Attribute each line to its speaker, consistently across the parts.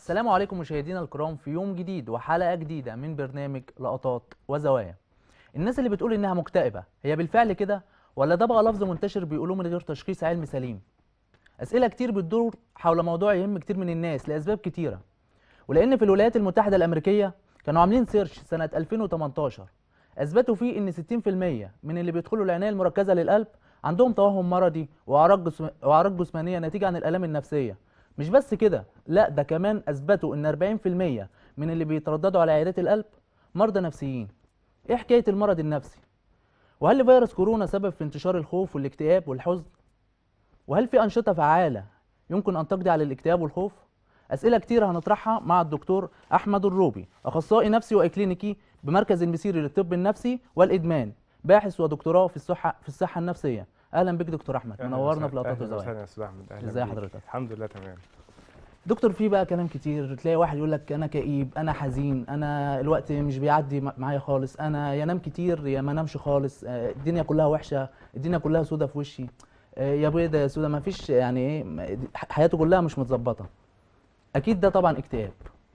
Speaker 1: السلام عليكم مشاهدينا الكرام في يوم جديد وحلقة جديدة من برنامج لقطات وزوايا الناس اللي بتقول إنها مكتئبة هي بالفعل كده ولا ده بقى لفظ منتشر بيقولوه من غير تشخيص علمي سليم أسئلة كتير بتدور حول موضوع يهم كتير من الناس لأسباب كتيرة ولأن في الولايات المتحدة الأمريكية كانوا عاملين سيرش سنة 2018 أثبتوا فيه إن 60% من اللي بيدخلوا العناية المركزة للقلب عندهم توهم مرضي وأعراض جسم... وأعراض جسمانية ناتجة عن الآلام النفسية مش بس كده لا ده كمان اثبتوا ان 40% من اللي بيترددوا على عيادات القلب مرضى نفسيين ايه حكايه المرض النفسي وهل فيروس كورونا سبب في انتشار الخوف والاكتئاب والحزن وهل في انشطه فعاله يمكن ان تقضي على الاكتئاب والخوف اسئله كتير هنطرحها مع الدكتور احمد الروبي اخصائي نفسي واكلينيكي بمركز المسيري للطب النفسي والادمان باحث ودكتوراه في الصحه في الصحه النفسيه اهلا بك دكتور احمد
Speaker 2: أهلاً
Speaker 1: منورنا
Speaker 2: وسهلاً.
Speaker 1: في لقطات
Speaker 2: أهلاً
Speaker 1: الزواج
Speaker 2: وسهلاً يا استاذ احمد اهلا
Speaker 1: إزاي
Speaker 2: بيك.
Speaker 1: حضرتك؟
Speaker 2: الحمد لله تمام
Speaker 1: دكتور في بقى كلام كتير تلاقي واحد يقول لك انا كئيب انا حزين انا الوقت مش بيعدي م- معايا خالص انا يا نام كتير يا ما نامش خالص آه، الدنيا كلها وحشه الدنيا كلها سودة في وشي آه، يا بيضة يا سودة ما فيش يعني ايه م- ح- حياته كلها مش متظبطه اكيد ده طبعا اكتئاب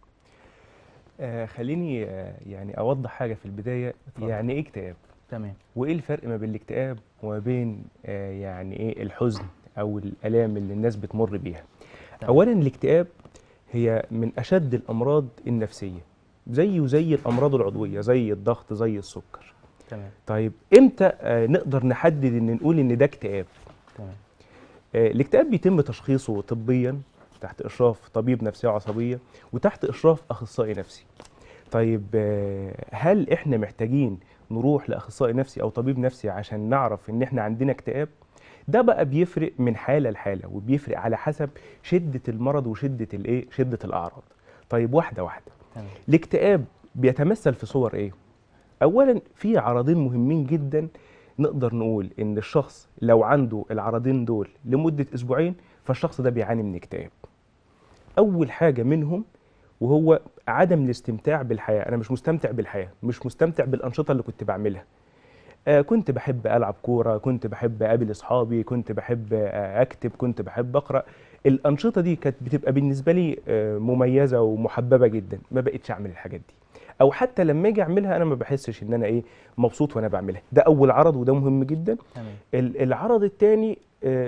Speaker 2: آه خليني آه يعني اوضح حاجه في البدايه
Speaker 1: اتفضل.
Speaker 2: يعني ايه اكتئاب
Speaker 1: تمام
Speaker 2: وايه الفرق ما بين الاكتئاب وما بين آه يعني ايه الحزن او الالام اللي الناس بتمر بيها
Speaker 1: تمام.
Speaker 2: اولا الاكتئاب هي من اشد الامراض النفسيه زيه زي الامراض العضويه زي الضغط زي السكر
Speaker 1: تمام
Speaker 2: طيب امتى آه نقدر نحدد ان نقول ان ده اكتئاب
Speaker 1: تمام
Speaker 2: آه، الاكتئاب بيتم تشخيصه طبيا تحت اشراف طبيب نفسيه عصبيه وتحت اشراف اخصائي نفسي طيب آه، هل احنا محتاجين نروح لاخصائي نفسي او طبيب نفسي عشان نعرف ان احنا عندنا اكتئاب ده بقى بيفرق من حاله لحاله وبيفرق على حسب شده المرض وشده الايه شده الاعراض طيب واحده واحده
Speaker 1: تمام
Speaker 2: الاكتئاب بيتمثل في صور ايه اولا في عرضين مهمين جدا نقدر نقول ان الشخص لو عنده العرضين دول لمده اسبوعين فالشخص ده بيعاني من اكتئاب اول حاجه منهم وهو عدم الاستمتاع بالحياه انا مش مستمتع بالحياه مش مستمتع بالانشطه اللي كنت بعملها آه كنت بحب العب كوره كنت بحب اقابل اصحابي كنت بحب آه اكتب كنت بحب اقرا الانشطه دي كانت بتبقى بالنسبه لي آه مميزه ومحببه جدا ما بقتش اعمل الحاجات دي او حتى لما اجي اعملها انا ما بحسش ان انا ايه مبسوط وانا بعملها ده اول عرض وده مهم جدا
Speaker 1: تمام
Speaker 2: ال- العرض الثاني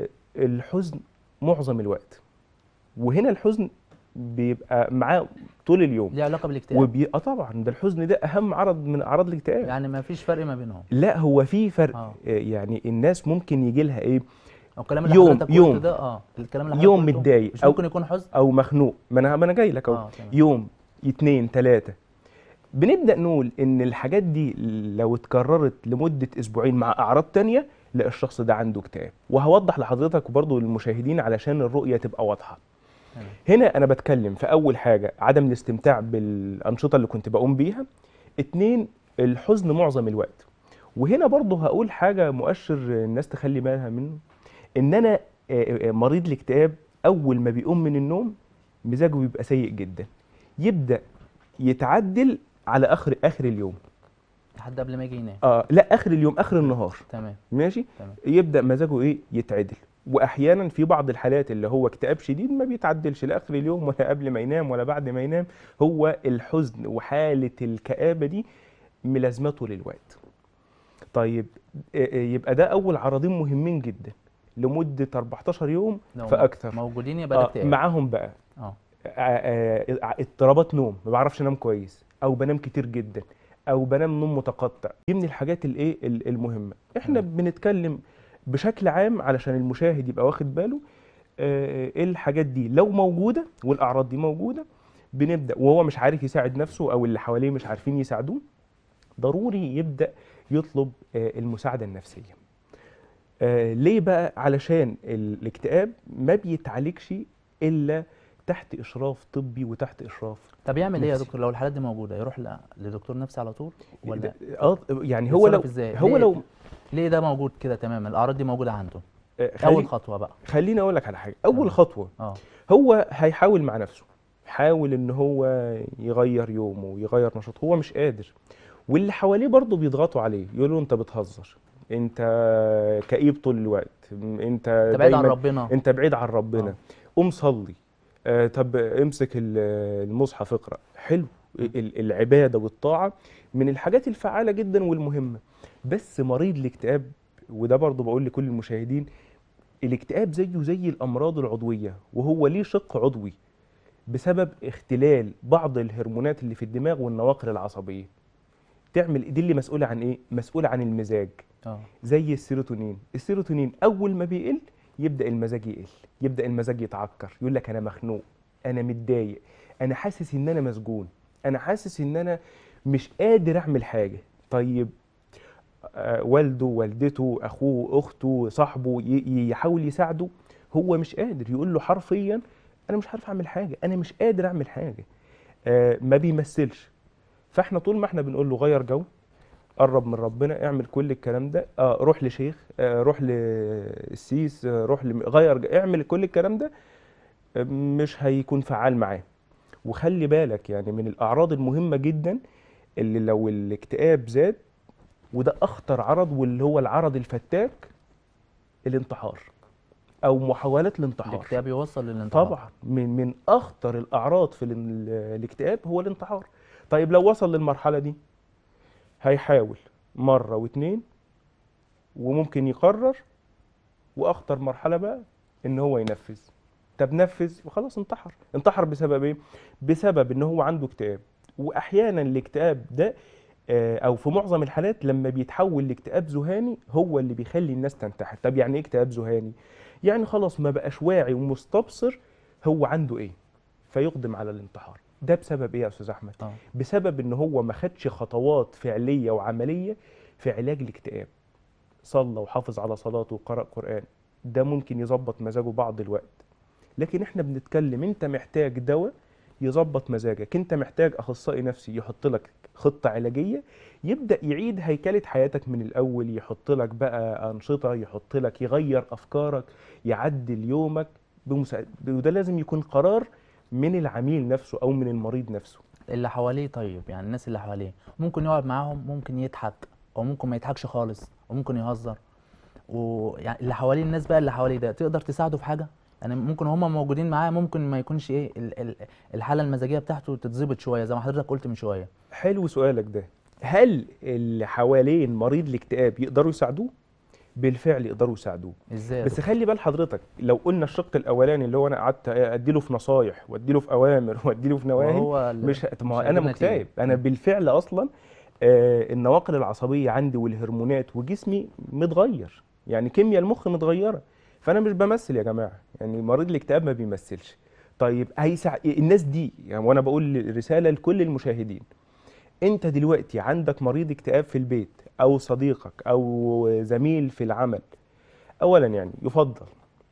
Speaker 2: الحزن معظم الوقت وهنا الحزن بيبقى معاه طول اليوم
Speaker 1: ليه علاقه بالاكتئاب
Speaker 2: وبي... اه طبعا ده الحزن ده اهم عرض من اعراض الاكتئاب
Speaker 1: يعني ما فيش فرق ما بينهم
Speaker 2: لا هو في فرق
Speaker 1: آه.
Speaker 2: آه. يعني الناس ممكن يجي لها ايه
Speaker 1: او الكلام اللي
Speaker 2: يوم-
Speaker 1: حضرتك قلته
Speaker 2: يوم.
Speaker 1: ده اه الكلام اللي
Speaker 2: يوم
Speaker 1: حضرتك قلته
Speaker 2: متضايق
Speaker 1: مش
Speaker 2: أو-
Speaker 1: ممكن يكون حزن
Speaker 2: او مخنوق ما انا ما انا جاي لك اهو
Speaker 1: اه تمام
Speaker 2: يوم اتنين تلاتة بنبدأ نقول إن الحاجات دي لو اتكررت لمدة أسبوعين مع أعراض تانية لا الشخص ده عنده اكتئاب وهوضح لحضرتك وبرضه للمشاهدين علشان الرؤية تبقى واضحة
Speaker 1: تمام
Speaker 2: هنا أنا بتكلم في أول حاجة عدم الاستمتاع بالأنشطة اللي كنت بقوم بيها اتنين الحزن معظم الوقت وهنا برضه هقول حاجة مؤشر الناس تخلي بالها منه إن أنا آه، آه، مريض الاكتئاب أول ما بيقوم من النوم مزاجه بيبقى سيء جدا يبدأ يتعدل على اخر اخر اليوم
Speaker 1: لحد قبل ما يجي ينام
Speaker 2: اه لا اخر اليوم اخر النهار
Speaker 1: تمام
Speaker 2: ماشي
Speaker 1: تمام.
Speaker 2: يبدا مزاجه ايه يتعدل واحيانا في بعض الحالات اللي هو اكتئاب شديد ما بيتعدلش لا اخر اليوم ولا قبل ما ينام ولا بعد ما ينام هو الحزن وحاله الكآبه دي ملازمته للوقت طيب آه، آه، يبقى ده اول عرضين مهمين جدا لمده 14 يوم
Speaker 1: لو
Speaker 2: فاكثر
Speaker 1: موجودين يبقى ده
Speaker 2: آه
Speaker 1: اكتئاب
Speaker 2: معاهم بقى
Speaker 1: اه
Speaker 2: آه، آه، اضطرابات نوم ما بعرفش انام كويس او بنام كتير جدا او بنام نوم متقطع دي من الحاجات الايه ال- المهمه احنا
Speaker 1: مم.
Speaker 2: بنتكلم بشكل عام علشان المشاهد يبقى واخد باله آه، ايه الحاجات دي لو موجوده والاعراض دي موجوده بنبدا وهو مش عارف يساعد نفسه او اللي حواليه مش عارفين يساعدوه ضروري يبدا يطلب آه، المساعده النفسيه آه، ليه بقى علشان الاكتئاب ما بيتعالجش الا تحت اشراف طبي وتحت اشراف
Speaker 1: طب يعمل ايه يا
Speaker 2: نفسي.
Speaker 1: دكتور لو الحالات دي موجوده يروح ل- لدكتور نفسي على طول ولا
Speaker 2: اه يعني هو لو
Speaker 1: يتصرف ازاي
Speaker 2: هو
Speaker 1: ليه-
Speaker 2: لو
Speaker 1: ليه ده موجود كده تماما الاعراض دي موجوده عنده
Speaker 2: آه،
Speaker 1: اول
Speaker 2: خلي
Speaker 1: خطوه بقى
Speaker 2: خليني اقول لك على حاجه
Speaker 1: تمام.
Speaker 2: اول خطوه
Speaker 1: اه
Speaker 2: هو هيحاول مع نفسه حاول ان هو يغير يومه ويغير نشاطه هو مش قادر واللي حواليه برضه بيضغطوا عليه يقولوا له انت بتهزر انت كئيب طول الوقت انت
Speaker 1: انت بعيد عن
Speaker 2: دايماً-
Speaker 1: ربنا
Speaker 2: انت بعيد عن ربنا
Speaker 1: آه.
Speaker 2: قوم صلي آه طب امسك ال- المصحف اقرا حلو ال- العباده والطاعه من الحاجات الفعاله جدا والمهمه بس مريض الاكتئاب وده برضه بقول لكل المشاهدين الاكتئاب زيه زي الامراض العضويه وهو ليه شق عضوي بسبب اختلال بعض الهرمونات اللي في الدماغ والنواقل العصبيه تعمل دي اللي مسؤوله عن ايه مسؤوله عن المزاج
Speaker 1: اه
Speaker 2: زي السيروتونين السيروتونين اول ما بيقل يبدا المزاج يقل يبدا المزاج يتعكر يقول لك انا مخنوق انا متضايق انا حاسس ان انا مسجون انا حاسس ان انا مش قادر اعمل حاجه طيب آه، والده والدته اخوه اخته صاحبه ي- يحاول يساعده هو مش قادر يقول له حرفيا انا مش عارف اعمل حاجه انا مش قادر اعمل حاجه آه، ما بيمثلش فاحنا طول ما احنا بنقول له غير جو قرب من ربنا اعمل كل الكلام ده آه روح لشيخ آه روح للسيس آه روح لم... غير ج- اعمل كل الكلام ده آه، مش هيكون فعال معاه وخلي بالك يعني من الاعراض المهمه جدا اللي لو الاكتئاب زاد وده اخطر عرض واللي هو العرض الفتاك الانتحار او محاولات الانتحار
Speaker 1: الاكتئاب يوصل للانتحار
Speaker 2: طبعا من من اخطر الاعراض في ال- الاكتئاب هو الانتحار طيب لو وصل للمرحله دي هيحاول مره واتنين وممكن يقرر واخطر مرحله بقى ان هو ينفذ طب نفذ وخلاص انتحر انتحر بسبب ايه بسبب ان هو عنده اكتئاب واحيانا الاكتئاب ده آه، او في معظم الحالات لما بيتحول لاكتئاب ذهاني هو اللي بيخلي الناس تنتحر طب يعني ايه اكتئاب ذهاني يعني خلاص ما بقاش واعي ومستبصر هو عنده ايه فيقدم على الانتحار ده بسبب ايه يا استاذ احمد
Speaker 1: اه
Speaker 2: بسبب ان هو ما خدش خطوات فعليه وعمليه في علاج الاكتئاب صلى وحافظ على صلاته وقرأ قرآن ده ممكن يظبط مزاجه بعض الوقت لكن احنا بنتكلم انت محتاج دواء يظبط مزاجك انت محتاج اخصائي نفسي يحط لك خطة علاجية يبدأ يعيد هيكلة حياتك من الاول يحط لك بقى انشطة يحط لك يغير افكارك يعدل يومك بمساعد وده لازم يكون قرار من العميل نفسه او من المريض نفسه
Speaker 1: اللي حواليه طيب يعني الناس اللي حواليه ممكن يقعد معاهم ممكن يضحك او ممكن ما يضحكش خالص او ممكن يهزر ويعني اللي حواليه الناس بقى اللي حواليه ده تقدر تساعده في حاجه يعني ممكن هما موجودين معاه ممكن ما يكونش ايه ال- ال- الحاله المزاجيه بتاعته تتظبط شويه زي ما حضرتك قلت من شويه
Speaker 2: حلو سؤالك ده هل اللي حوالين مريض الاكتئاب يقدروا يساعدوه بالفعل يقدروا يساعدوه
Speaker 1: ازاي يا
Speaker 2: بس
Speaker 1: دكتور؟
Speaker 2: خلي بال حضرتك لو قلنا الشق الاولاني اللي هو انا قعدت اديله في نصايح واديله في اوامر واديله في نواهي
Speaker 1: وهو ال-
Speaker 2: مش ه- ما هو
Speaker 1: مش
Speaker 2: انا
Speaker 1: هيجيب نتيجة.
Speaker 2: مكتئب انا بالفعل اصلا آه، النواقل العصبيه عندي والهرمونات وجسمي متغير يعني كيمياء المخ متغيره فانا مش بمثل يا جماعه يعني مريض الاكتئاب ما بيمثلش طيب هيسع... الناس دي يعني وانا بقول رساله لكل المشاهدين انت دلوقتي عندك مريض اكتئاب في البيت او صديقك او زميل في العمل اولا يعني يفضل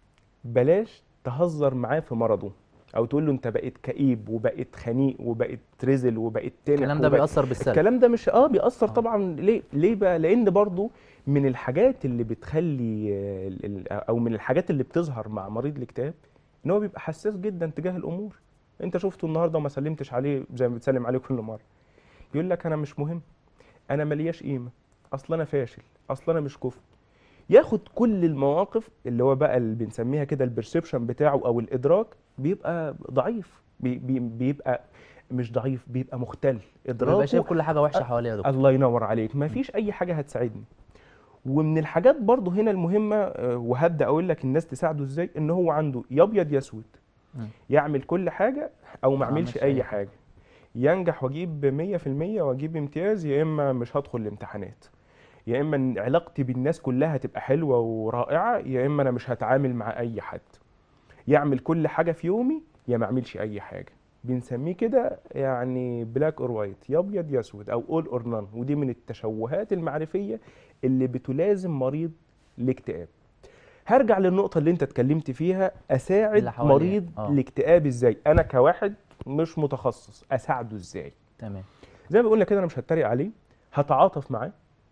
Speaker 2: بلاش تهزر معاه في مرضه او تقول له انت بقيت كئيب وبقيت خنيق وبقيت رزل وبقيت تنح
Speaker 1: الكلام ده
Speaker 2: وبقيت-
Speaker 1: بيأثر بالسلب
Speaker 2: الكلام ده مش اه بيأثر
Speaker 1: آه.
Speaker 2: طبعا ليه ليه بقى لان برضو من الحاجات اللي بتخلي آه، ال- ال- او من الحاجات اللي بتظهر مع مريض الاكتئاب ان هو بيبقى حساس جدا تجاه الامور انت شفته النهارده وما سلمتش عليه زي ما بتسلم عليه كل مره يقول لك انا مش مهم انا ملياش قيمه اصل انا فاشل اصل انا مش كفء ياخد كل المواقف اللي هو بقى اللي بنسميها كده البرسبشن بتاعه او الادراك بيبقى ضعيف بي بي بيبقى مش ضعيف بيبقى مختل
Speaker 1: بيبقى شايف
Speaker 2: ادراكه
Speaker 1: كل حاجه وحشه حواليه يا دكتور
Speaker 2: الله ينور عليك ما فيش اي حاجه هتساعدني ومن الحاجات برضو هنا المهمه آه، وهبدا اقول لك الناس تساعده ازاي ان هو عنده يا ابيض يا اسود
Speaker 1: مم.
Speaker 2: يعمل كل حاجه او ما
Speaker 1: ما
Speaker 2: يعملش
Speaker 1: يعملش
Speaker 2: اي
Speaker 1: أي
Speaker 2: حاجه ينجح واجيب 100% واجيب امتياز يا اما مش هدخل الامتحانات يا اما إن علاقتي بالناس كلها تبقى حلوه ورائعه يا اما انا مش هتعامل مع اي حد يعمل كل حاجه في يومي يا ما اعملش اي حاجه بنسميه كده يعني بلاك اور وايت يا ابيض يا اسود او اول اور نان ودي من التشوهات المعرفيه اللي بتلازم مريض الاكتئاب هرجع للنقطه اللي انت اتكلمت فيها اساعد
Speaker 1: اللي حواليه.
Speaker 2: مريض
Speaker 1: آه.
Speaker 2: الاكتئاب ازاي انا كواحد مش متخصص اساعده ازاي
Speaker 1: تمام
Speaker 2: زي ما بقول لك كده انا مش هتريق عليه هتعاطف معاه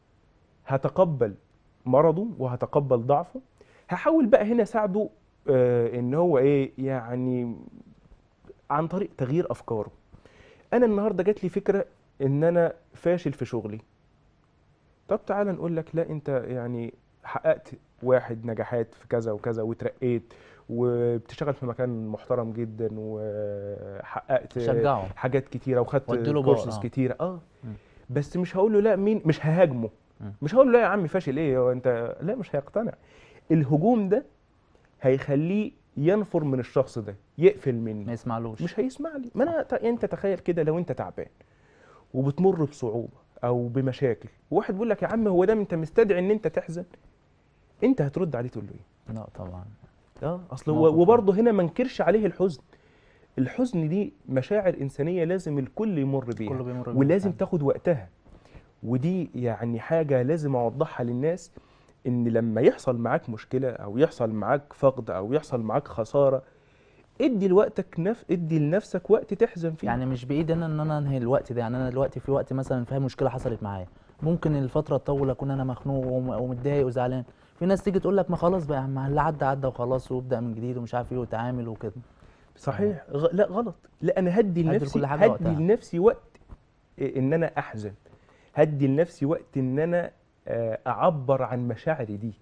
Speaker 2: هتقبل مرضه وهتقبل ضعفه هحاول بقى هنا اساعده آه ان هو ايه يعني عن طريق تغيير افكاره انا النهارده جات لي فكره ان انا فاشل في شغلي طب تعالى نقول لك لا انت يعني حققت واحد نجاحات في كذا وكذا وترقيت وبتشتغل في مكان محترم جدا وحققت
Speaker 1: شجعه
Speaker 2: حاجات كتيره وخدت
Speaker 1: واديله باور،
Speaker 2: كورسز
Speaker 1: آه.
Speaker 2: كتيره اه
Speaker 1: مم.
Speaker 2: بس مش هقول له لا مين مش ههاجمه
Speaker 1: مم.
Speaker 2: مش هقول له لا يا عم فاشل ايه هو انت لا مش هيقتنع الهجوم ده هيخليه ينفر من الشخص ده يقفل
Speaker 1: ما
Speaker 2: مني
Speaker 1: يسمعلوش
Speaker 2: مش هيسمع لي ما انا ت- انت تخيل كده لو انت تعبان وبتمر بصعوبه او بمشاكل وواحد بيقول لك يا عم هو ده انت مستدعي ان انت تحزن انت هترد عليه تقول له ايه
Speaker 1: لا طبعا
Speaker 2: اه اصل
Speaker 1: موقف
Speaker 2: و- وبرضه هنا ما نكرش عليه الحزن الحزن دي مشاعر انسانيه لازم الكل يمر بيها
Speaker 1: كله بيمر بيه
Speaker 2: ولازم
Speaker 1: فعلا.
Speaker 2: تاخد وقتها ودي يعني حاجه لازم اوضحها للناس ان لما يحصل معاك مشكله او يحصل معاك فقد او يحصل معاك خساره ادي لوقتك نف... ادي لنفسك وقت تحزن فيه
Speaker 1: يعني مش بايدي انا ان انا انهي الوقت ده يعني انا دلوقتي في وقت مثلا فيها مشكله حصلت معايا ممكن الفتره تطول اكون انا مخنوق وم- ومتضايق وزعلان في ناس تيجي تقول لك ما خلاص بقى يا عم اللي عدى عدى وخلاص وابدا من جديد ومش عارف ايه وتعامل وكده
Speaker 2: صحيح غ... لا غلط لا انا هدي
Speaker 1: هدي
Speaker 2: لنفسي
Speaker 1: لكل حاجة
Speaker 2: هدي
Speaker 1: وقتها.
Speaker 2: لنفسي وقت إيه، ان انا احزن هدي لنفسي وقت ان انا آه، اعبر عن مشاعري دي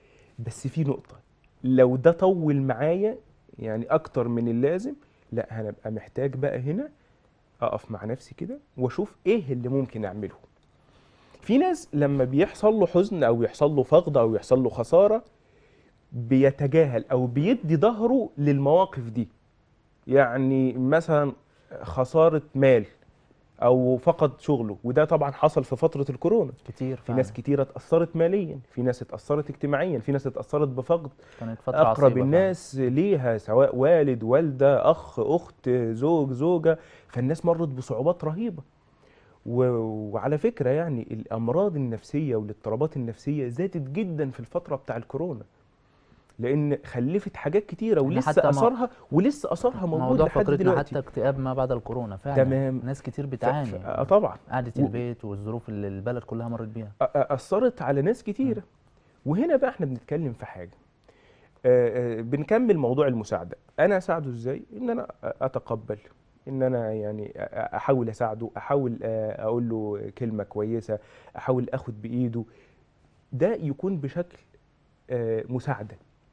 Speaker 2: بس في نقطة لو ده طول معايا يعني اكتر من اللازم لا هنبقى محتاج بقى هنا اقف مع نفسي كده واشوف ايه اللي ممكن اعمله في ناس لما بيحصل له حزن او يحصل له فقد او يحصل له خسارة بيتجاهل او بيدي ظهره للمواقف دي يعني مثلا خسارة مال او فقد شغله وده طبعا حصل في فترة الكورونا
Speaker 1: كتير
Speaker 2: في ناس كتيرة اتأثرت ماليا في ناس اتأثرت اجتماعيا في ناس اتأثرت بفقد
Speaker 1: كانت فتره
Speaker 2: أقرب
Speaker 1: عصيبة
Speaker 2: الناس ليها سواء والد والدة أخ أخت زوج زوجة فالناس مرت بصعوبات رهيبة و... وعلى فكرة يعني الأمراض النفسية والاضطرابات النفسية زادت جدا في الفترة بتاع الكورونا لأن خلفت حاجات كتيرة
Speaker 1: إحنا
Speaker 2: ولسه
Speaker 1: حتى ما-
Speaker 2: أثرها ولسه أثرها
Speaker 1: فعلا.
Speaker 2: موجود
Speaker 1: موضوع
Speaker 2: لحد
Speaker 1: فقرتنا
Speaker 2: دلوقتي
Speaker 1: حتى اكتئاب ما بعد الكورونا فعلا
Speaker 2: تمام.
Speaker 1: ناس كتير
Speaker 2: ف...
Speaker 1: بتعاني
Speaker 2: ف... آه طبعا
Speaker 1: قعدة
Speaker 2: و-
Speaker 1: البيت والظروف اللي البلد كلها مرت بيها
Speaker 2: أ- أ- أثرت على ناس كتيرة وهنا بقى احنا بنتكلم في حاجة آه، آه، بنكمل موضوع المساعدة أنا أساعده إزاي؟ إن أنا أتقبل إن أنا يعني أ- أ- أحاول أساعده أحاول آه، أقول له كلمة كويسة أحاول أخد بإيده ده يكون بشكل آه، مساعدة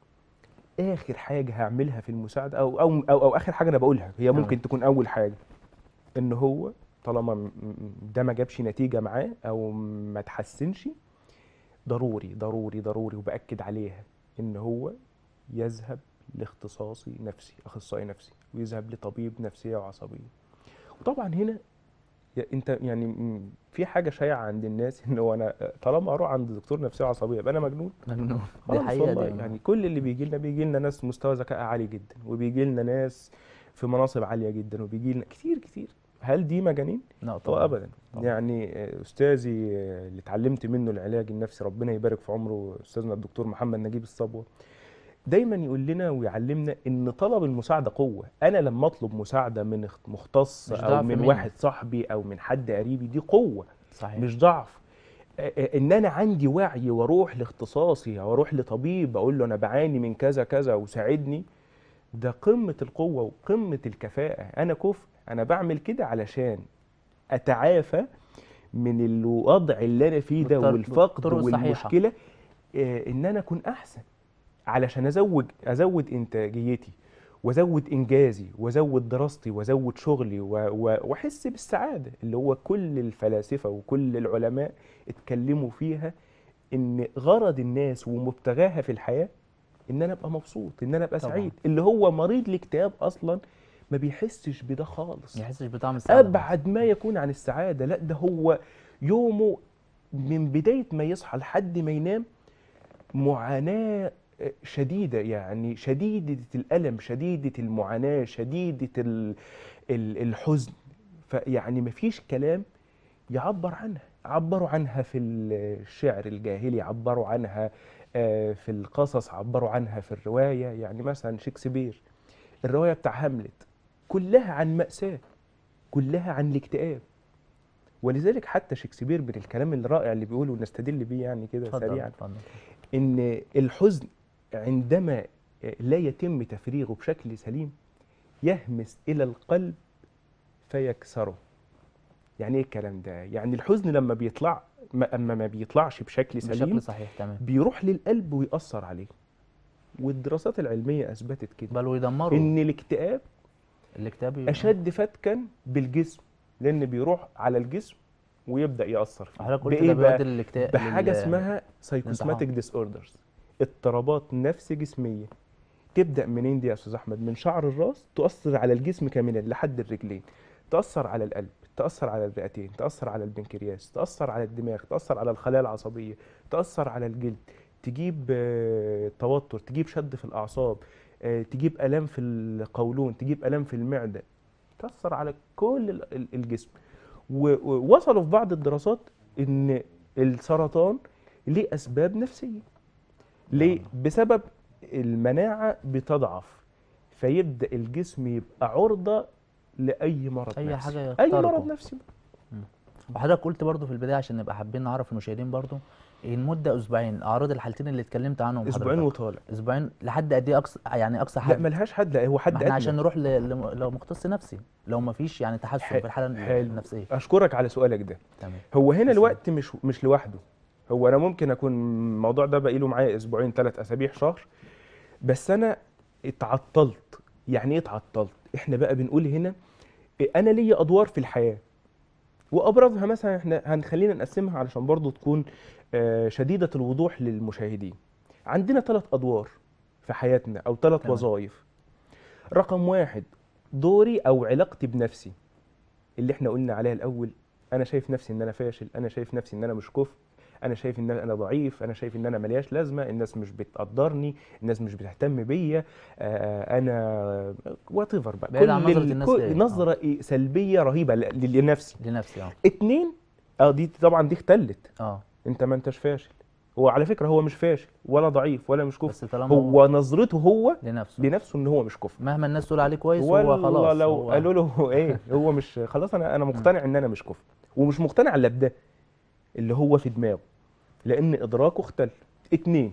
Speaker 2: آخر حاجة هعملها في المساعدة أو أو أو, أو آخر حاجة أنا بقولها هي
Speaker 1: تمام.
Speaker 2: ممكن تكون أول حاجة إن هو طالما م- م- ده ما جابش نتيجة معاه أو ما تحسنش ضروري ضروري ضروري وبأكد عليها إن هو يذهب لاختصاصي نفسي أخصائي نفسي ويذهب لطبيب نفسية وعصبية وطبعا هنا يا- انت يعني م- في حاجه شائعه عند الناس ان هو انا طالما اروح عند دكتور نفسيه وعصبيه يبقى انا مجنون
Speaker 1: مجنون دي
Speaker 2: خالص
Speaker 1: حقيقة
Speaker 2: والله
Speaker 1: دي
Speaker 2: يعني كل اللي بيجي لنا بيجي لنا ناس مستوى ذكاء عالي جدا وبيجي لنا ناس في مناصب عاليه جدا وبيجي لنا كتير كتير هل دي مجانين؟
Speaker 1: لا
Speaker 2: هو
Speaker 1: طبعا
Speaker 2: ابدا
Speaker 1: طبعا.
Speaker 2: يعني آه، استاذي آه، اللي اتعلمت منه العلاج النفسي ربنا يبارك في عمره استاذنا الدكتور محمد نجيب الصبوه دايما يقول لنا ويعلمنا ان طلب المساعده قوه انا لما اطلب مساعده من اخت- مختص
Speaker 1: مش
Speaker 2: او
Speaker 1: ضعف
Speaker 2: من
Speaker 1: مني.
Speaker 2: واحد صاحبي او من حد قريبي دي قوه
Speaker 1: صحيح
Speaker 2: مش ضعف آه، آه، ان انا عندي وعي واروح لاختصاصي او اروح لطبيب اقول له انا بعاني من كذا كذا وساعدني ده قمه القوه وقمه الكفاءه انا كفء انا بعمل كده علشان اتعافى من الوضع اللي انا فيه ده
Speaker 1: بالطر-
Speaker 2: والفقد
Speaker 1: بالطرق الصحيحة.
Speaker 2: والمشكله آه، ان انا اكون احسن علشان ازود ازود انتاجيتي وازود انجازي وازود دراستي وازود شغلي و- و- واحس بالسعاده اللي هو كل الفلاسفه وكل العلماء اتكلموا فيها ان غرض الناس ومبتغاها في الحياه ان انا ابقى مبسوط ان انا ابقى
Speaker 1: طبعاً.
Speaker 2: سعيد اللي هو مريض الاكتئاب اصلا ما بيحسش بده خالص
Speaker 1: ما يحسش بطعم السعادة
Speaker 2: ابعد ما يكون عن السعاده لا ده هو يومه من بدايه ما يصحى لحد ما ينام معاناه شديده يعني شديده الالم شديده المعاناه شديده ال- ال- الحزن فيعني مفيش كلام يعبر عنها عبروا عنها في الشعر الجاهلي عبروا عنها آه، في القصص عبروا عنها في الروايه يعني مثلا شكسبير الروايه بتاع هاملت كلها عن مأساة كلها عن الاكتئاب ولذلك حتى شكسبير من الكلام الرائع اللي بيقوله نستدل بيه يعني كده
Speaker 1: اتفضل
Speaker 2: سريعا
Speaker 1: اتفضل
Speaker 2: ان الحزن عندما لا يتم تفريغه بشكل سليم يهمس الى القلب فيكسره يعني ايه الكلام ده يعني الحزن لما بيطلع ما اما ما بيطلعش بشكل سليم
Speaker 1: بشكل صحيح تمام
Speaker 2: بيروح للقلب ويأثر عليه والدراسات العلمية أثبتت كده
Speaker 1: بل ويدمروا
Speaker 2: إن الاكتئاب
Speaker 1: الاكتئاب ي-
Speaker 2: أشد فتكا بالجسم لأن بيروح على الجسم ويبدأ يؤثر فيه
Speaker 1: حضرتك قلت
Speaker 2: بإيه
Speaker 1: ده
Speaker 2: بقى؟
Speaker 1: بيؤدي للاكتئاب
Speaker 2: بحاجة
Speaker 1: لل-
Speaker 2: اسمها سايكوسماتيك ديس اوردرز اضطرابات نفس جسمية تبدأ منين دي يا أستاذ أحمد؟ من شعر الراس تؤثر على الجسم كاملا لحد الرجلين تأثر على القلب تأثر على الرئتين تأثر على البنكرياس تأثر على الدماغ تأثر على الخلايا العصبية تأثر على الجلد تجيب آه، توتر تجيب شد في الأعصاب آه، تجيب آلام في القولون تجيب آلام في المعدة تأثر على كل ال- ال- الجسم و- ووصلوا في بعض الدراسات إن السرطان ليه أسباب نفسية ليه؟ بسبب المناعة بتضعف فيبدأ الجسم يبقى عرضة لأي مرض
Speaker 1: أي
Speaker 2: نفسي
Speaker 1: حاجة
Speaker 2: أي
Speaker 1: يخترقه.
Speaker 2: مرض نفسي
Speaker 1: وحضرتك قلت برضو في البدايه عشان نبقى حابين نعرف المشاهدين برضو المده اسبوعين اعراض الحالتين اللي اتكلمت عنهم
Speaker 2: أسبوعين
Speaker 1: حضرتك.
Speaker 2: وطالع
Speaker 1: اسبوعين لحد قد ايه اقصى يعني اقصى
Speaker 2: لا
Speaker 1: حد
Speaker 2: ملهاش حد لا هو حد
Speaker 1: ما احنا
Speaker 2: أدنى
Speaker 1: عشان نروح ل- لم- لمختص نفسي لو ما فيش يعني تحسن
Speaker 2: ح-
Speaker 1: في الحاله
Speaker 2: حلو.
Speaker 1: النفسيه
Speaker 2: أشكرك على سؤالك ده
Speaker 1: تمام
Speaker 2: هو هنا
Speaker 1: تسلم.
Speaker 2: الوقت مش مش لوحده هو انا ممكن اكون الموضوع ده بقى له معايا اسبوعين ثلاث اسابيع شهر بس انا اتعطلت يعني ايه اتعطلت احنا بقى بنقول هنا إيه انا ليا ادوار في الحياه وابرزها مثلا احنا هنخلينا نقسمها علشان برضو تكون آه، شديده الوضوح للمشاهدين عندنا ثلاث ادوار في حياتنا او ثلاث
Speaker 1: تمام.
Speaker 2: وظائف رقم واحد دوري او علاقتي بنفسي اللي احنا قلنا عليها الاول انا شايف نفسي ان انا فاشل انا شايف نفسي ان انا مش كفء انا شايف ان انا ضعيف انا شايف ان انا ملياش لازمه الناس مش بتقدرني الناس مش بتهتم بيا آه، انا وات ايفر بقى
Speaker 1: بعيد عن
Speaker 2: كل
Speaker 1: نظرة
Speaker 2: ال-
Speaker 1: الناس
Speaker 2: كل-
Speaker 1: ليا. آه.
Speaker 2: نظره إيه سلبيه رهيبه ل- لنفسي
Speaker 1: لنفسي اه
Speaker 2: اتنين اه دي طبعا دي اختلت
Speaker 1: اه
Speaker 2: انت ما انتش فاشل هو على فكره هو مش فاشل ولا ضعيف ولا مش كفء
Speaker 1: بس طالما هو
Speaker 2: هو نظرته هو
Speaker 1: لنفسه
Speaker 2: لنفسه ان هو مش كفء
Speaker 1: مهما الناس تقول عليه كويس هو
Speaker 2: والله
Speaker 1: خلاص
Speaker 2: لو
Speaker 1: هو
Speaker 2: قالوا له ايه هو مش خلاص انا انا مقتنع ان انا مش كفء ومش مقتنع الا بده اللي هو في دماغه لان ادراكه اختل اتنين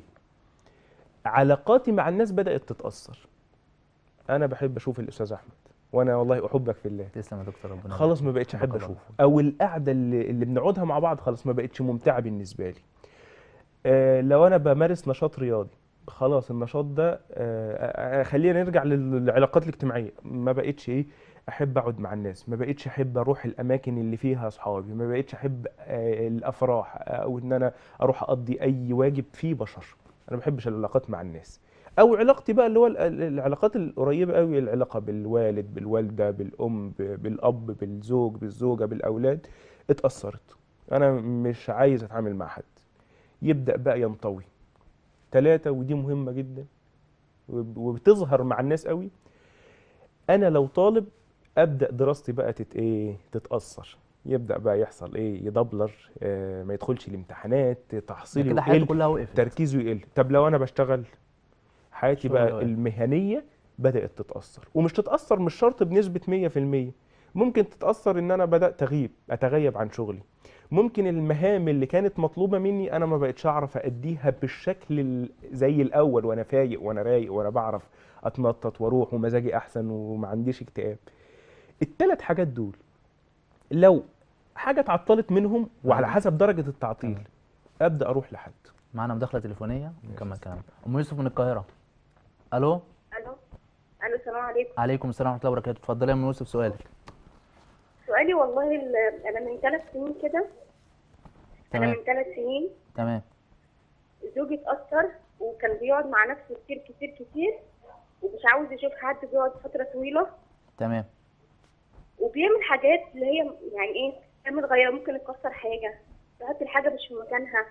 Speaker 2: علاقاتي مع الناس بدات تتاثر انا بحب اشوف الاستاذ احمد وانا والله احبك في الله
Speaker 1: تسلم يا دكتور ربنا
Speaker 2: خلاص ما بقتش احب
Speaker 1: بارك الله
Speaker 2: اشوفه او القعده اللي, اللي بنقعدها مع بعض خلاص ما بقتش ممتعه بالنسبه لي آه لو انا بمارس نشاط رياضي خلاص النشاط ده آه آه، خلينا نرجع لل- للعلاقات الاجتماعيه ما بقتش ايه احب اقعد مع الناس ما بقتش احب اروح الاماكن اللي فيها اصحابي ما بقتش احب آه الافراح او ان انا اروح اقضي اي واجب فيه بشر انا ما بحبش العلاقات مع الناس او علاقتي بقى اللي هو ال- ال- العلاقات القريبه قوي العلاقه بالوالد بالوالده بالام ب- بالاب بالزوج بالزوجه بالاولاد اتاثرت انا مش عايز اتعامل مع حد يبدا بقى ينطوي ثلاثة ودي مهمة جدا وب- وبتظهر مع الناس قوي انا لو طالب ابدا دراستي بقى تت ايه تتاثر يبدا بقى يحصل ايه يدبلر آه ما يدخلش الامتحانات
Speaker 1: ده
Speaker 2: تحصيلي
Speaker 1: كده حياته
Speaker 2: يقل
Speaker 1: كلها وقفت
Speaker 2: تركيزه يقل طب لو انا بشتغل حياتي
Speaker 1: الشغل
Speaker 2: بقى
Speaker 1: واقف.
Speaker 2: المهنيه بدات تتاثر ومش تتاثر مش شرط بنسبه 100% ممكن تتاثر ان انا بدات اغيب اتغيب عن شغلي ممكن المهام اللي كانت مطلوبه مني انا ما بقتش اعرف اديها بالشكل ال- زي الاول وانا فايق وانا رايق وانا بعرف اتنطط واروح ومزاجي احسن وما عنديش اكتئاب الثلاث حاجات دول لو حاجه اتعطلت منهم وعلى
Speaker 1: تمام.
Speaker 2: حسب درجه التعطيل
Speaker 1: تمام.
Speaker 2: ابدا اروح لحد
Speaker 1: معانا مداخله تليفونيه نكمل كلام ام يوسف من القاهره الو
Speaker 3: الو الو السلام عليكم
Speaker 1: عليكم السلام ورحمه الله وبركاته اتفضلي يا ام يوسف سؤالك
Speaker 3: سؤالي والله ال- انا من ثلاث سنين كده انا
Speaker 1: تمام
Speaker 3: من ثلاث سنين
Speaker 1: تمام
Speaker 3: زوجي اتاثر وكان بيقعد مع نفسه كتير كتير كتير ومش عاوز يشوف حد بيقعد فتره طويله
Speaker 1: تمام
Speaker 3: وبيعمل حاجات اللي هي يعني ايه هي متغيره ممكن يكسر حاجه يحط الحاجه مش في مكانها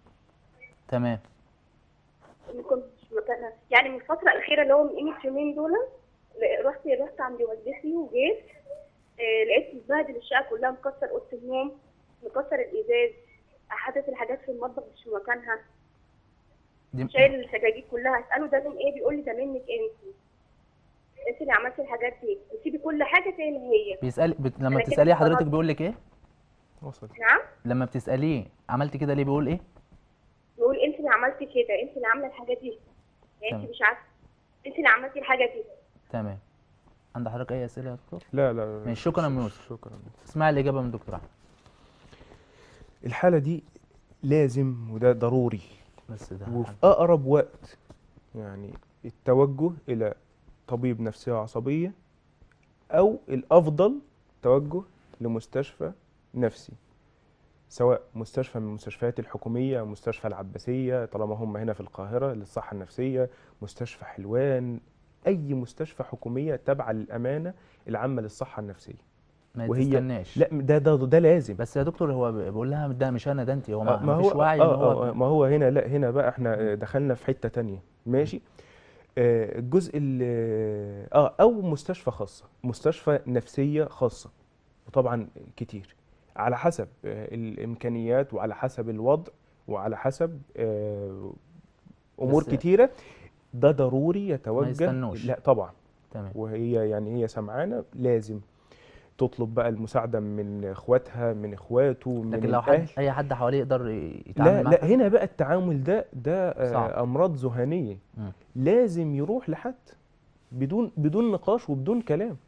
Speaker 1: تمام
Speaker 3: ممكن مش في مكانها يعني من الفتره الاخيره اللي هو من قيمه يومين دول ل- رحت رحت عند والدتي وجيت آه، لقيت مبهدل الشقه كلها مكسر اوضه النوم مكسر الازاز حاطط الحاجات في المطبخ مش في مكانها
Speaker 1: دي
Speaker 3: شايل السجاجيد كلها اساله ده من ايه بيقول لي ده منك انت انت اللي عملتي الحاجات دي وسيبي كل حاجه زي ما هي
Speaker 1: بيسال بت... لما
Speaker 3: أنا كده
Speaker 1: بتساليه حضرتك
Speaker 3: خلاص.
Speaker 1: بيقول لك ايه
Speaker 2: وصل
Speaker 3: نعم
Speaker 1: لما بتساليه عملت كده ليه بيقول ايه
Speaker 3: بيقول انت اللي عملتي كده انت اللي عامله الحاجه دي يعني
Speaker 1: تمام.
Speaker 3: انت مش عارفه انت اللي عملتي الحاجه دي
Speaker 1: تمام عند حضرتك اي اسئله يا دكتور
Speaker 2: لا لا
Speaker 1: ماشي، شكراً يا
Speaker 2: ش-
Speaker 1: يوسف.
Speaker 2: شكرا
Speaker 1: اسمع الاجابه من دكتور احمد
Speaker 2: الحالة دي لازم وده ضروري
Speaker 1: بس ده
Speaker 2: وفي أقرب وقت يعني التوجه إلى طبيب نفسية عصبية أو الأفضل توجه لمستشفى نفسي سواء مستشفى من المستشفيات الحكومية مستشفى العباسية طالما هم هنا في القاهرة للصحة النفسية مستشفى حلوان أي مستشفى حكومية تابعة للأمانة العامة للصحة النفسية
Speaker 1: ما
Speaker 2: وهي-
Speaker 1: تستناش
Speaker 2: لا ده ده ده لازم
Speaker 1: بس يا دكتور هو بيقول لها ده مش انا ده انت هو
Speaker 2: آه،
Speaker 1: ما, ما فيش وعي ان
Speaker 2: آه
Speaker 1: هو
Speaker 2: آه ما هو هنا لا هنا بقى احنا آه، دخلنا في حتة تانية ماشي آه، الجزء ال اه او مستشفى خاصة مستشفى نفسية خاصة وطبعا كتير على حسب آه، الامكانيات وعلى حسب الوضع وعلى حسب آه، امور
Speaker 1: بس-
Speaker 2: كتيرة ده ضروري يتوجه
Speaker 1: يستنوش.
Speaker 2: لا طبعا
Speaker 1: تمام
Speaker 2: وهي يعني هي سمعانة لازم تطلب بقى المساعدة من اخواتها من اخواته من
Speaker 1: لكن لو حد
Speaker 2: الاهل
Speaker 1: اي حد حواليه يقدر يتعامل
Speaker 2: لا
Speaker 1: معاه
Speaker 2: لا هنا بقى التعامل ده ده آه،
Speaker 1: صعب.
Speaker 2: امراض ذهانيه
Speaker 1: مم.
Speaker 2: لازم يروح لحد بدون بدون نقاش وبدون كلام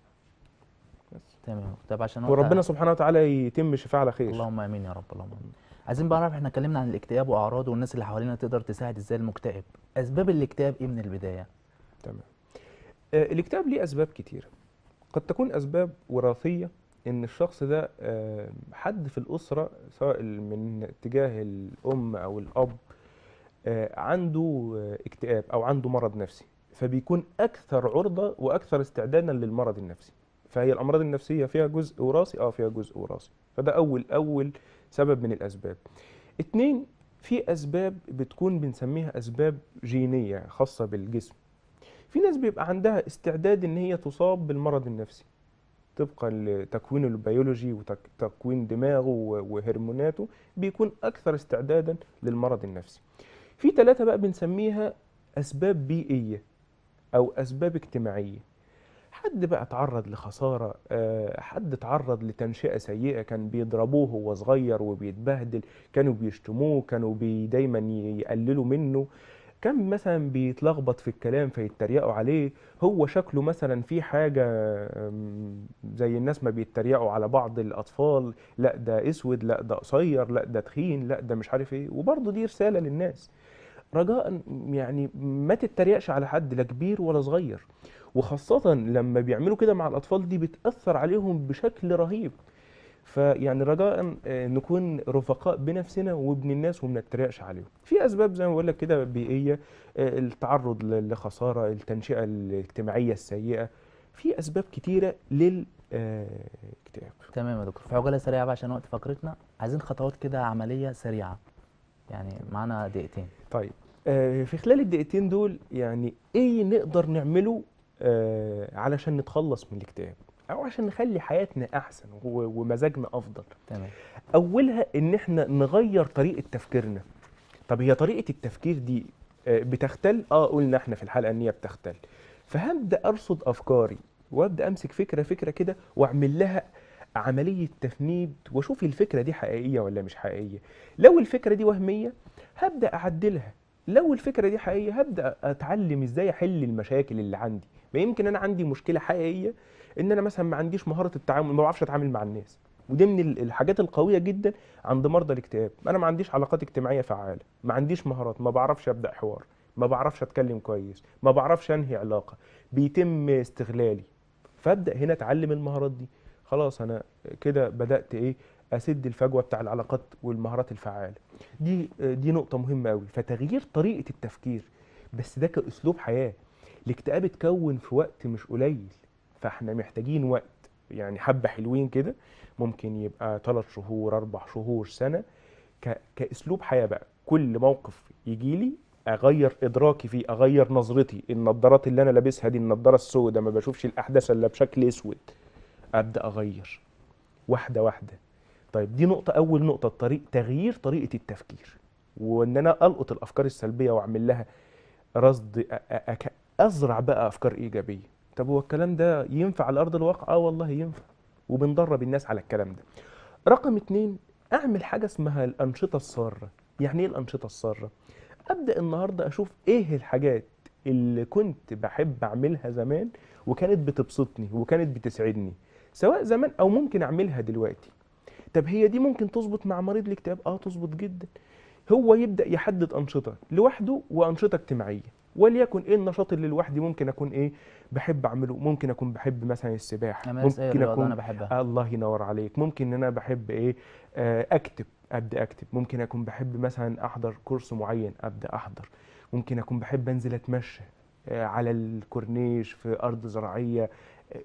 Speaker 1: تمام طب عشان وقت
Speaker 2: وربنا سبحانه وتعالى يتم الشفاء على خير
Speaker 1: اللهم امين يا رب اللهم امين عايزين بقى نعرف احنا اتكلمنا عن الاكتئاب واعراضه والناس اللي حوالينا تقدر تساعد ازاي المكتئب اسباب الاكتئاب ايه من البدايه
Speaker 2: تمام آه، الاكتئاب ليه اسباب كتيره قد تكون اسباب وراثيه ان الشخص ده آه، حد في الاسره سواء من اتجاه الام او الاب آه، عنده آه، اكتئاب او عنده مرض نفسي فبيكون اكثر عرضه واكثر استعدادا للمرض النفسي فهي الامراض النفسيه فيها جزء وراثي اه فيها جزء وراثي فده اول اول سبب من الاسباب اتنين في اسباب بتكون بنسميها اسباب جينيه خاصه بالجسم في ناس بيبقى عندها استعداد ان هي تصاب بالمرض النفسي طبقا لتكوينه البيولوجي وتكوين دماغه و- وهرموناته بيكون اكثر استعدادا للمرض النفسي في ثلاثة بقى بنسميها أسباب بيئية أو أسباب اجتماعية حد بقى اتعرض لخسارة آه، حد اتعرض لتنشئة سيئة كان بيضربوه وهو صغير وبيتبهدل كانوا بيشتموه كانوا بي دايما ي- يقللوا منه كان مثلا بيتلخبط في الكلام فيتريقوا عليه هو شكله مثلا في حاجة آم، زي الناس ما بيتريقوا على بعض الأطفال لا ده أسود لا ده قصير لا ده تخين لا ده مش عارف ايه وبرضه دي رسالة للناس رجاء يعني ما تتريقش على حد لا كبير ولا صغير وخاصة لما بيعملوا كده مع الأطفال دي بتأثر عليهم بشكل رهيب فيعني رجاء آه، نكون رفقاء بنفسنا وبين الناس وما نتريقش عليهم في أسباب زي ما بقول لك كده بيئية آه، التعرض ل- لخسارة التنشئة الاجتماعية السيئة في أسباب كتيرة للاكتئاب
Speaker 1: تمام يا دكتور في عجاله سريعه بقى عشان وقت فقرتنا عايزين خطوات كده عمليه سريعه يعني معانا دقيقتين
Speaker 2: طيب آه، في خلال الدقيقتين دول يعني ايه نقدر نعمله آه، علشان نتخلص من الاكتئاب او عشان نخلي حياتنا احسن و- ومزاجنا افضل
Speaker 1: تمام
Speaker 2: اولها ان احنا نغير طريقه تفكيرنا طب هي طريقه التفكير دي آه، بتختل اه قلنا احنا في الحلقه ان هي بتختل فهبدا ارصد افكاري وابدا امسك فكره فكره كده واعمل لها عمليه تفنيد واشوف الفكره دي حقيقيه ولا مش حقيقيه لو الفكره دي وهميه هبدا اعدلها لو الفكره دي حقيقيه هبدا اتعلم ازاي احل المشاكل اللي عندي ما يمكن انا عندي مشكله حقيقيه ان انا مثلا ما عنديش مهاره التعامل ما بعرفش اتعامل مع الناس ودي من ال- الحاجات القويه جدا عند مرضى الاكتئاب انا ما عنديش علاقات اجتماعيه فعاله ما عنديش مهارات ما بعرفش ابدا حوار ما بعرفش اتكلم كويس ما بعرفش انهي علاقه بيتم استغلالي فابدا هنا اتعلم المهارات دي خلاص انا كده بدات ايه اسد الفجوه بتاع العلاقات والمهارات الفعاله دي دي نقطه مهمه قوي فتغيير طريقه التفكير بس ده كاسلوب حياه الاكتئاب اتكون في وقت مش قليل فاحنا محتاجين وقت يعني حبه حلوين كده ممكن يبقى ثلاث شهور اربع شهور سنه ك... كاسلوب حياه بقى كل موقف يجي لي اغير ادراكي فيه اغير نظرتي النضارات اللي انا لابسها دي النضاره السوداء ما بشوفش الاحداث الا بشكل اسود ابدا اغير واحده واحده طيب دي نقطه اول نقطه الطريق تغيير طريقه التفكير وان انا القط الافكار السلبيه واعمل لها رصد أ- أ- أك- ازرع بقى افكار ايجابيه طب هو الكلام ده ينفع على ارض الواقع اه والله ينفع وبندرب الناس على الكلام ده رقم اتنين اعمل حاجه اسمها الانشطه الساره يعني ايه الانشطه الساره ابدا النهارده اشوف ايه الحاجات اللي كنت بحب اعملها زمان وكانت بتبسطني وكانت بتسعدني سواء زمان او ممكن اعملها دلوقتي طب هي دي ممكن تظبط مع مريض الاكتئاب اه تظبط جدا هو يبدا يحدد انشطه لوحده وانشطه اجتماعيه وليكن ايه النشاط اللي لوحدي ممكن اكون ايه بحب اعمله ممكن اكون بحب مثلا السباحه
Speaker 1: امارس اي
Speaker 2: ممكن
Speaker 1: رياضه
Speaker 2: اكون
Speaker 1: انا بحبها
Speaker 2: الله ينور عليك ممكن ان انا بحب ايه آه، اكتب ابدا اكتب ممكن اكون بحب مثلا احضر كورس معين ابدا احضر ممكن اكون بحب انزل اتمشى آه، على الكورنيش في ارض زراعيه آه،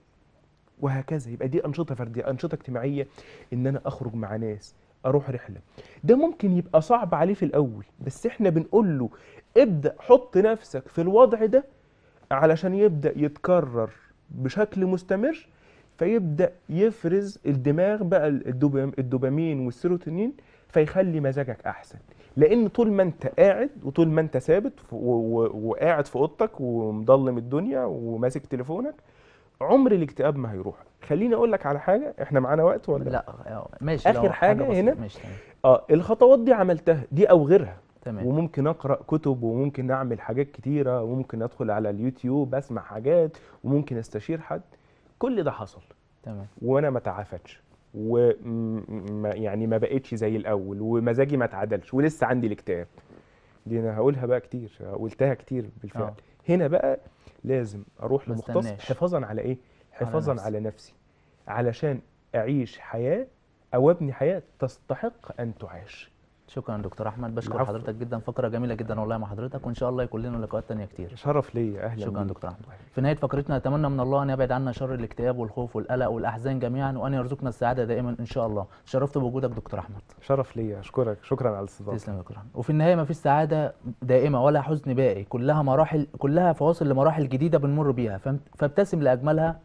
Speaker 2: وهكذا يبقى دي انشطه فرديه انشطه اجتماعيه ان انا اخرج مع ناس اروح رحله ده ممكن يبقى صعب عليه في الاول بس احنا بنقول له ابدا حط نفسك في الوضع ده علشان يبدا يتكرر بشكل مستمر فيبدا يفرز الدماغ بقى الدوبام الدوبامين والسيروتونين فيخلي مزاجك احسن لان طول ما انت قاعد وطول ما انت ثابت ف- و- و- وقاعد في اوضتك ومضلم الدنيا وماسك تليفونك عمر الاكتئاب ما هيروح خليني اقول لك على حاجه احنا معانا وقت ولا
Speaker 1: لا آه، ماشي
Speaker 2: آخر
Speaker 1: لو
Speaker 2: حاجة
Speaker 1: بسيطة.
Speaker 2: هنا.
Speaker 1: ماشي تمام
Speaker 2: اه الخطوات دي عملتها دي او غيرها
Speaker 1: تمام
Speaker 2: وممكن اقرا كتب وممكن اعمل حاجات كتيره وممكن ادخل على اليوتيوب اسمع حاجات وممكن استشير حد كل ده حصل
Speaker 1: تمام
Speaker 2: وانا ما تعافتش و م- م- يعني ما بقتش زي الاول ومزاجي ما اتعدلش ولسه عندي الاكتئاب دي انا هقولها بقى كتير قلتها كتير بالفعل
Speaker 1: آه.
Speaker 2: هنا بقى لازم اروح
Speaker 1: ما
Speaker 2: لمختص
Speaker 1: استناش.
Speaker 2: حفاظا على ايه حفاظا
Speaker 1: نفسي.
Speaker 2: على نفسي علشان اعيش حياه او ابني حياه تستحق ان تعاش
Speaker 1: شكرا دكتور احمد بشكر
Speaker 2: العفو.
Speaker 1: حضرتك جدا فقره جميله جدا والله مع حضرتك وان شاء الله يكون لنا لقاءات تانية كتير
Speaker 2: شرف ليا اهلا
Speaker 1: شكرا
Speaker 2: بيك.
Speaker 1: دكتور احمد في نهايه فقرتنا نتمنى من الله ان يبعد عنا شر الاكتئاب والخوف والقلق والاحزان جميعا وان يرزقنا السعاده دائما ان شاء الله شرفت بوجودك دكتور احمد
Speaker 2: شرف ليا اشكرك شكرا على الاستضافه
Speaker 1: تسلم يا دكتور احمد وفي النهايه مفيش سعاده دائمه ولا حزن باقي كلها مراحل كلها فواصل لمراحل جديده بنمر بيها فم- فابتسم لاجملها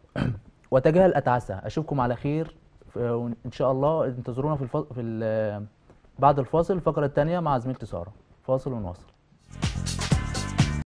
Speaker 1: وتجاهل اتعسها اشوفكم على خير ف- وان شاء الله انتظرونا في الف... في ال... بعد الفاصل الفقره الثانيه مع زميلتي ساره فاصل ونواصل